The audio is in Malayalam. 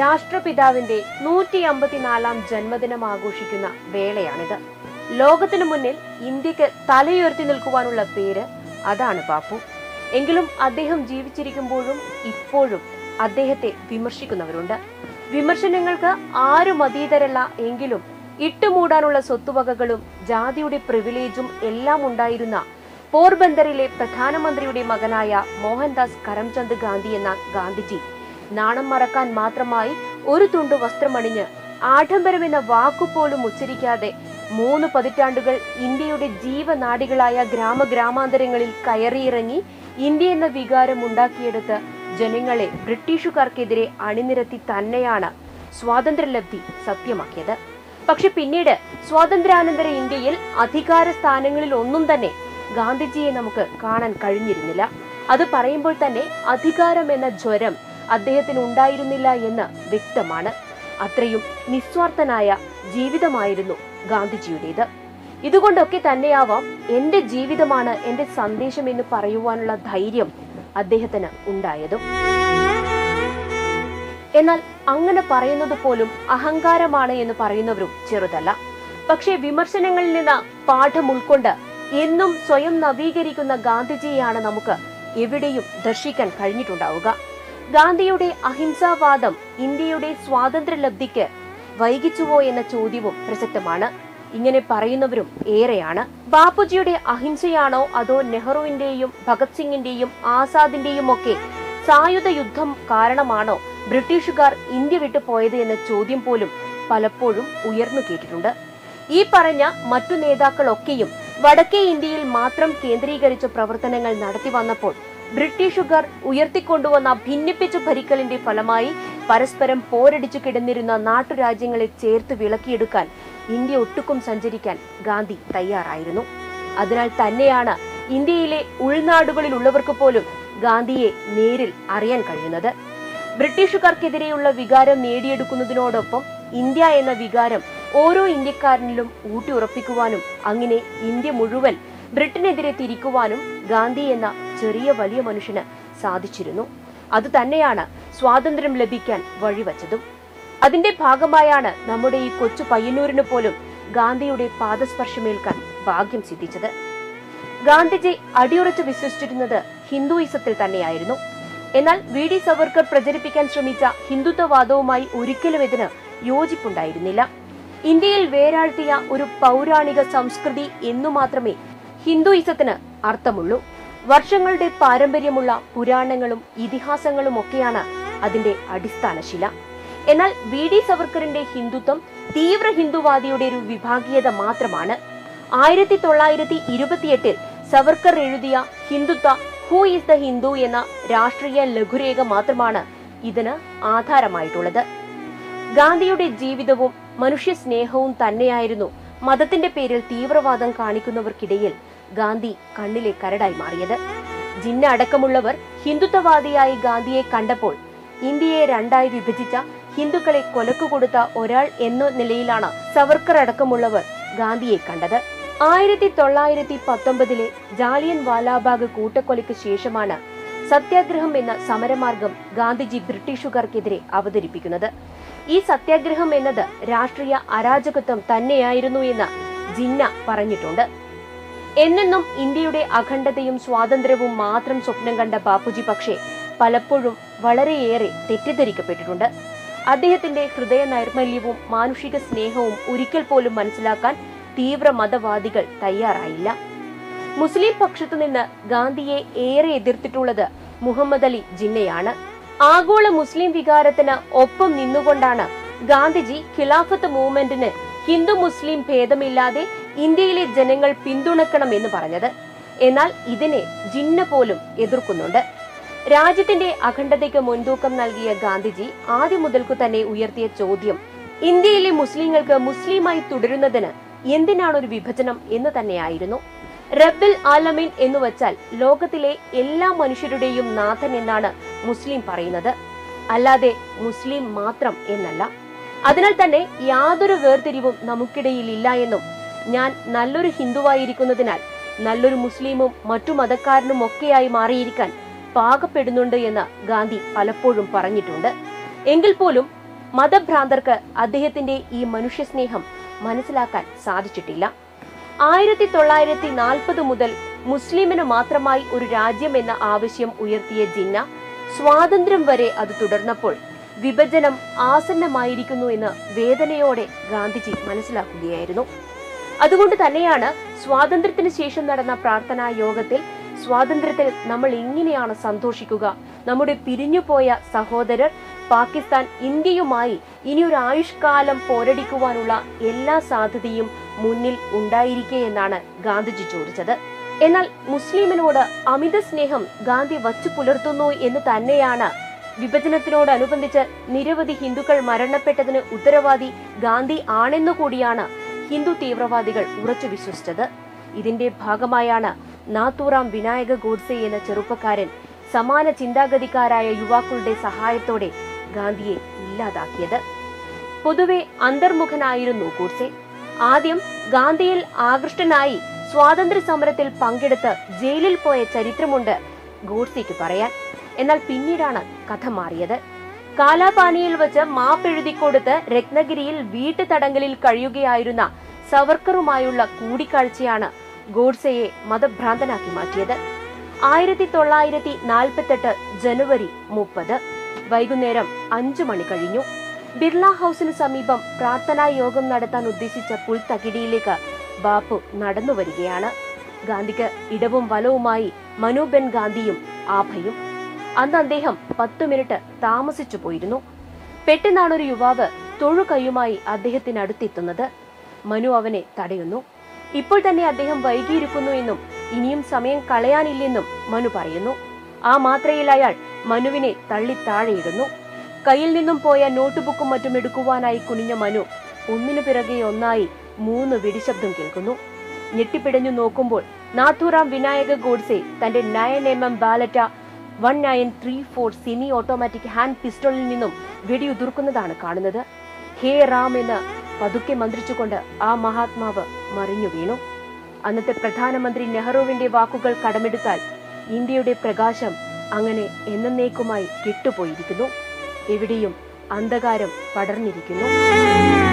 രാഷ്ട്രപിതാവിന്റെ നൂറ്റി അമ്പത്തിനാലാം ജന്മദിനം ആഘോഷിക്കുന്ന വേളയാണിത് ലോകത്തിനു മുന്നിൽ ഇന്ത്യക്ക് തലയുയർത്തി നിൽക്കുവാനുള്ള പേര് അതാണ് ബാപ്പു എങ്കിലും അദ്ദേഹം ജീവിച്ചിരിക്കുമ്പോഴും ഇപ്പോഴും അദ്ദേഹത്തെ വിമർശിക്കുന്നവരുണ്ട് വിമർശനങ്ങൾക്ക് ആരും അതീതരല്ല എങ്കിലും ഇട്ടുമൂടാനുള്ള സ്വത്തുവകകളും ജാതിയുടെ പ്രിവിലേജും എല്ലാം ഉണ്ടായിരുന്ന പോർബന്ദറിലെ പ്രധാനമന്ത്രിയുടെ മകനായ മോഹൻദാസ് കരംചന്ദ് ഗാന്ധി എന്ന ഗാന്ധിജി നാണം മറക്കാൻ മാത്രമായി ഒരു തുണ്ടു വസ്ത്രമണിഞ്ഞ് ആഡംബരം എന്ന വാക്കുപോലും ഉച്ചരിക്കാതെ മൂന്ന് പതിറ്റാണ്ടുകൾ ഇന്ത്യയുടെ ജീവനാടികളായ ഗ്രാമഗ്രാമാന്തരങ്ങളിൽ കയറിയിറങ്ങി ഇന്ത്യ എന്ന വികാരം ഉണ്ടാക്കിയെടുത്ത് ജനങ്ങളെ ബ്രിട്ടീഷുകാർക്കെതിരെ അണിനിരത്തി തന്നെയാണ് സ്വാതന്ത്ര്യലബ്ധി സത്യമാക്കിയത് പക്ഷെ പിന്നീട് സ്വാതന്ത്ര്യാനന്തര ഇന്ത്യയിൽ അധികാര സ്ഥാനങ്ങളിൽ ഒന്നും തന്നെ ഗാന്ധിജിയെ നമുക്ക് കാണാൻ കഴിഞ്ഞിരുന്നില്ല അത് പറയുമ്പോൾ തന്നെ അധികാരം എന്ന ജ്വരം അദ്ദേഹത്തിന് ഉണ്ടായിരുന്നില്ല എന്ന് വ്യക്തമാണ് അത്രയും നിസ്വാർത്ഥനായ ജീവിതമായിരുന്നു ഗാന്ധിജിയുടേത് ഇതുകൊണ്ടൊക്കെ തന്നെയാവാം എന്റെ ജീവിതമാണ് എന്റെ സന്ദേശം എന്ന് പറയുവാനുള്ള ധൈര്യം അദ്ദേഹത്തിന് ഉണ്ടായതും എന്നാൽ അങ്ങനെ പറയുന്നത് പോലും അഹങ്കാരമാണ് എന്ന് പറയുന്നവരും ചെറുതല്ല പക്ഷേ വിമർശനങ്ങളിൽ നിന്ന് പാഠം ഉൾക്കൊണ്ട് എന്നും സ്വയം നവീകരിക്കുന്ന ഗാന്ധിജിയെയാണ് നമുക്ക് എവിടെയും ദർശിക്കാൻ കഴിഞ്ഞിട്ടുണ്ടാവുക ഗാന്ധിയുടെ അഹിംസാവാദം ഇന്ത്യയുടെ സ്വാതന്ത്ര്യലബ്ധിക്ക് വൈകിച്ചുവോ എന്ന ചോദ്യവും പ്രസക്തമാണ് ഇങ്ങനെ പറയുന്നവരും ഏറെയാണ് ബാപ്പുജിയുടെ അഹിംസയാണോ അതോ നെഹ്റുവിന്റെയും ഭഗത് സിംഗിന്റെയും ആസാദിന്റെയും ഒക്കെ സായുധ യുദ്ധം കാരണമാണോ ബ്രിട്ടീഷുകാർ ഇന്ത്യ വിട്ടു പോയത് എന്ന ചോദ്യം പോലും പലപ്പോഴും ഉയർന്നു കേട്ടിട്ടുണ്ട് ഈ പറഞ്ഞ മറ്റു നേതാക്കളൊക്കെയും വടക്കേ ഇന്ത്യയിൽ മാത്രം കേന്ദ്രീകരിച്ച പ്രവർത്തനങ്ങൾ നടത്തി വന്നപ്പോൾ ബ്രിട്ടീഷുകാർ ഉയർത്തിക്കൊണ്ടുവന്ന ഭിന്നിപ്പിച്ചു ഭരിക്കലിന്റെ ഫലമായി പരസ്പരം പോരടിച്ചു കിടന്നിരുന്ന നാട്ടുരാജ്യങ്ങളെ ചേർത്ത് വിളക്കിയെടുക്കാൻ ഇന്ത്യ ഒട്ടുക്കും സഞ്ചരിക്കാൻ ഗാന്ധി തയ്യാറായിരുന്നു അതിനാൽ തന്നെയാണ് ഇന്ത്യയിലെ ഉൾനാടുകളിലുള്ളവർക്ക് പോലും ഗാന്ധിയെ നേരിൽ അറിയാൻ കഴിയുന്നത് ബ്രിട്ടീഷുകാർക്കെതിരെയുള്ള വികാരം നേടിയെടുക്കുന്നതിനോടൊപ്പം ഇന്ത്യ എന്ന വികാരം ഓരോ ഇന്ത്യക്കാരനിലും ഊട്ടിയുറപ്പിക്കുവാനും അങ്ങനെ ഇന്ത്യ മുഴുവൻ ബ്രിട്ടനെതിരെ തിരിക്കുവാനും ഗാന്ധി എന്ന ചെറിയ വലിയ മനുഷ്യന് സാധിച്ചിരുന്നു അത് തന്നെയാണ് സ്വാതന്ത്ര്യം ലഭിക്കാൻ വഴിവച്ചതും അതിന്റെ ഭാഗമായാണ് നമ്മുടെ ഈ കൊച്ചു പയ്യന്നൂരിന് പോലും ഗാന്ധിയുടെ പാദസ്പർശമേൽക്കാൻ ഭാഗ്യം സിദ്ധിച്ചത് ഗാന്ധിജി അടിയുറച്ച് വിശ്വസിച്ചിരുന്നത് ഹിന്ദുയിസത്തിൽ തന്നെയായിരുന്നു എന്നാൽ വി ഡി സവർക്കർ പ്രചരിപ്പിക്കാൻ ശ്രമിച്ച ഹിന്ദുത്വവാദവുമായി ഒരിക്കലും ഇതിന് യോജിപ്പുണ്ടായിരുന്നില്ല ഇന്ത്യയിൽ വേരാഴ്ത്തിയ ഒരു പൗരാണിക സംസ്കൃതി എന്നു മാത്രമേ ഹിന്ദുയിസത്തിന് അർത്ഥമുള്ളൂ വർഷങ്ങളുടെ പാരമ്പര്യമുള്ള പുരാണങ്ങളും ഇതിഹാസങ്ങളും ഒക്കെയാണ് അതിന്റെ അടിസ്ഥാനശില എന്നാൽ വി ഡി സവർക്കറിന്റെ ഹിന്ദുത്വം തീവ്ര ഹിന്ദുവാദിയുടെ ഒരു വിഭാഗീയത മാത്രമാണ് ആയിരത്തി തൊള്ളായിരത്തി ഇരുപത്തിയെട്ടിൽ സവർക്കർ എഴുതിയ Hindutva who is the Hindu എന്ന രാഷ്ട്രീയ ലഘുരേഖ മാത്രമാണ് ഇതിന് ആധാരമായിട്ടുള്ളത് ഗാന്ധിയുടെ ജീവിതവും മനുഷ്യ സ്നേഹവും തന്നെയായിരുന്നു മതത്തിന്റെ പേരിൽ തീവ്രവാദം കാണിക്കുന്നവർക്കിടയിൽ ഗാന്ധി കണ്ണിലെ കരടായി മാറിയത് ജിന്ന അടക്കമുള്ളവർ ഹിന്ദുത്വവാദിയായി ഗാന്ധിയെ കണ്ടപ്പോൾ ഇന്ത്യയെ രണ്ടായി വിഭജിച്ച ഹിന്ദുക്കളെ കൊലക്കു കൊടുത്ത ഒരാൾ എന്ന നിലയിലാണ് സവർക്കർ അടക്കമുള്ളവർ ഗാന്ധിയെ കണ്ടത് ആയിരത്തി തൊള്ളായിരത്തി പത്തൊമ്പതിലെ ജാലിയൻ വാലാബാഗ് കൂട്ടക്കൊലയ്ക്ക് ശേഷമാണ് സത്യാഗ്രഹം എന്ന സമരമാർഗം ഗാന്ധിജി ബ്രിട്ടീഷുകാർക്കെതിരെ അവതരിപ്പിക്കുന്നത് ഈ സത്യാഗ്രഹം എന്നത് രാഷ്ട്രീയ അരാജകത്വം തന്നെയായിരുന്നു എന്ന് ജിന്ന പറഞ്ഞിട്ടുണ്ട് എന്നെന്നും ഇന്ത്യയുടെ അഖണ്ഡതയും സ്വാതന്ത്ര്യവും മാത്രം സ്വപ്നം കണ്ട ബാപ്പുജി പക്ഷേ പലപ്പോഴും വളരെയേറെ തെറ്റിദ്ധരിക്കപ്പെട്ടിട്ടുണ്ട് അദ്ദേഹത്തിന്റെ ഹൃദയ നൈർമല്യവും മാനുഷിക സ്നേഹവും ഒരിക്കൽ പോലും മനസ്സിലാക്കാൻ തീവ്ര മതവാദികൾ തയ്യാറായില്ല മുസ്ലിം പക്ഷത്തു നിന്ന് ഗാന്ധിയെ ഏറെ എതിർത്തിട്ടുള്ളത് മുഹമ്മദ് അലി ജിന്നയാണ് ആഗോള മുസ്ലിം വികാരത്തിന് ഒപ്പം നിന്നുകൊണ്ടാണ് ഗാന്ധിജി ഖിലാഫത്ത് മൂവ്മെന്റിന് ഹിന്ദു മുസ്ലിം ഭേദമില്ലാതെ ഇന്ത്യയിലെ ജനങ്ങൾ പിന്തുണക്കണം എന്ന് പറഞ്ഞത് എന്നാൽ ഇതിനെ ജിന്ന പോലും എതിർക്കുന്നുണ്ട് രാജ്യത്തിന്റെ അഖണ്ഡതയ്ക്ക് മുൻതൂക്കം നൽകിയ ഗാന്ധിജി ആദ്യം മുതൽക്കു തന്നെ ഉയർത്തിയ ചോദ്യം ഇന്ത്യയിലെ മുസ്ലിങ്ങൾക്ക് മുസ്ലിമായി തുടരുന്നതിന് എന്തിനാണ് ഒരു വിഭജനം എന്ന് തന്നെയായിരുന്നു റബ്ബിൽ ആലമീൻ എന്ന് വച്ചാൽ ലോകത്തിലെ എല്ലാ മനുഷ്യരുടെയും നാഥൻ എന്നാണ് മുസ്ലിം പറയുന്നത് അല്ലാതെ മുസ്ലിം മാത്രം എന്നല്ല അതിനാൽ തന്നെ യാതൊരു വേർതിരിവും നമുക്കിടയിൽ ഇല്ല എന്നും ഞാൻ നല്ലൊരു ഹിന്ദുവായിരിക്കുന്നതിനാൽ നല്ലൊരു മുസ്ലിമും മറ്റു മതക്കാരനും ഒക്കെയായി മാറിയിരിക്കാൻ പാകപ്പെടുന്നുണ്ട് എന്ന് ഗാന്ധി പലപ്പോഴും പറഞ്ഞിട്ടുണ്ട് എങ്കിൽ പോലും മതഭ്രാന്തർക്ക് അദ്ദേഹത്തിന്റെ ഈ മനുഷ്യസ്നേഹം മനസ്സിലാക്കാൻ സാധിച്ചിട്ടില്ല ആയിരത്തി തൊള്ളായിരത്തി നാൽപ്പത് മുതൽ മുസ്ലിമിന് മാത്രമായി ഒരു രാജ്യം എന്ന ആവശ്യം ഉയർത്തിയ ജിന്ന സ്വാതന്ത്ര്യം വരെ അത് തുടർന്നപ്പോൾ വിഭജനം ആസന്നമായിരിക്കുന്നു എന്ന് വേദനയോടെ ഗാന്ധിജി മനസ്സിലാക്കുകയായിരുന്നു അതുകൊണ്ട് തന്നെയാണ് സ്വാതന്ത്ര്യത്തിന് ശേഷം നടന്ന പ്രാർത്ഥനാ യോഗത്തിൽ സ്വാതന്ത്ര്യത്തിൽ നമ്മൾ എങ്ങനെയാണ് സന്തോഷിക്കുക നമ്മുടെ പിരിഞ്ഞുപോയ സഹോദരർ പാകിസ്ഥാൻ ഇന്ത്യയുമായി ഇനിയൊരു ആയുഷ്കാലം പോരടിക്കുവാനുള്ള എല്ലാ സാധ്യതയും മുന്നിൽ ഉണ്ടായിരിക്കെ എന്നാണ് ഗാന്ധിജി ചോദിച്ചത് എന്നാൽ മുസ്ലിമിനോട് അമിത സ്നേഹം ഗാന്ധി വച്ചു പുലർത്തുന്നു എന്ന് തന്നെയാണ് വിഭജനത്തിനോടനുബന്ധിച്ച് നിരവധി ഹിന്ദുക്കൾ മരണപ്പെട്ടതിന് ഉത്തരവാദി ഗാന്ധി ആണെന്നു കൂടിയാണ് ഹിന്ദു തീവ്രവാദികൾ ഉറച്ചു വിശ്വസിച്ചത് ഇതിന്റെ ഭാഗമായാണ് നാത്തൂറാം വിനായക ഗോഡ്സെ എന്ന ചെറുപ്പക്കാരൻ സമാന ചിന്താഗതിക്കാരായ യുവാക്കളുടെ സഹായത്തോടെ ഗാന്ധിയെ ഇല്ലാതാക്കിയത് പൊതുവെ അന്തർമുഖനായിരുന്നു ഗോഡ്സെ ആദ്യം ഗാന്ധിയിൽ ആകൃഷ്ടനായി സ്വാതന്ത്ര്യ സമരത്തിൽ പങ്കെടുത്ത് ജയിലിൽ പോയ ചരിത്രമുണ്ട് ഗോഡ്സെക്ക് പറയാൻ എന്നാൽ പിന്നീടാണ് കഥ മാറിയത് കാലാപാനിയിൽ വെച്ച് മാപ്പെഴുതിക്കൊടുത്ത് രത്നഗിരിയിൽ വീട്ടുതടങ്കലിൽ കഴിയുകയായിരുന്ന സവർക്കറുമായുള്ള കൂടിക്കാഴ്ചയാണ് ഗോഡ്സെയെ മതഭ്രാന്തനാക്കി മാറ്റിയത് ആയിരത്തി തൊള്ളായിരത്തി നാൽപ്പത്തെട്ട് ജനുവരി മുപ്പത് വൈകുന്നേരം അഞ്ചു മണി കഴിഞ്ഞു ബിർള ഹൌസിന് സമീപം പ്രാർത്ഥനാ യോഗം നടത്താൻ ഉദ്ദേശിച്ച പുൽത്തകിടിയിലേക്ക് ബാപ്പു നടന്നു വരികയാണ് ഗാന്ധിക്ക് ഇടവും വലവുമായി മനുബെൻ ഗാന്ധിയും ആഭയും അന്ന് അദ്ദേഹം പത്തു മിനിറ്റ് താമസിച്ചു പോയിരുന്നു പെട്ടെന്നാണ് ഒരു യുവാവ് തൊഴുകൈയുമായി അദ്ദേഹത്തിനടുത്തെത്തുന്നത് മനു അവനെ തടയുന്നു ഇപ്പോൾ തന്നെ അദ്ദേഹം വൈകിയിരിക്കുന്നു എന്നും ഇനിയും സമയം കളയാനില്ലെന്നും മനു പറയുന്നു ആ മാത്രയിൽ അയാൾ മനുവിനെ തള്ളി താഴെയിടുന്നു കയ്യിൽ നിന്നും പോയ നോട്ട്ബുക്കും മറ്റും എടുക്കുവാനായി കുനിഞ്ഞ മനു ഒന്നിനു പിറകെ ഒന്നായി മൂന്ന് വെടിശബ്ദം കേൾക്കുന്നു ഞെട്ടിപ്പിടഞ്ഞു നോക്കുമ്പോൾ നാഥുറാം വിനായക ഗോഡ്സെ തന്റെ nine M M Beretta one nine three four semi automatic hand പിസ്റ്റോളിൽ നിന്നും വെടിയുതിർക്കുന്നതാണ് കാണുന്നത് ഹേ റാം എന്ന് പതുക്കെ മന്ത്രിച്ചുകൊണ്ട് ആ മഹാത്മാവ് മറിഞ്ഞു വീണു അന്നത്തെ പ്രധാനമന്ത്രി നെഹ്റുവിന്റെ വാക്കുകൾ കടമെടുത്താൽ ഇന്ത്യയുടെ പ്രകാശം അങ്ങനെ എന്നേക്കുമായി കെട്ടുപോയിരിക്കുന്നു എവിടെയും അന്ധകാരം പടർന്നിരിക്കുന്നു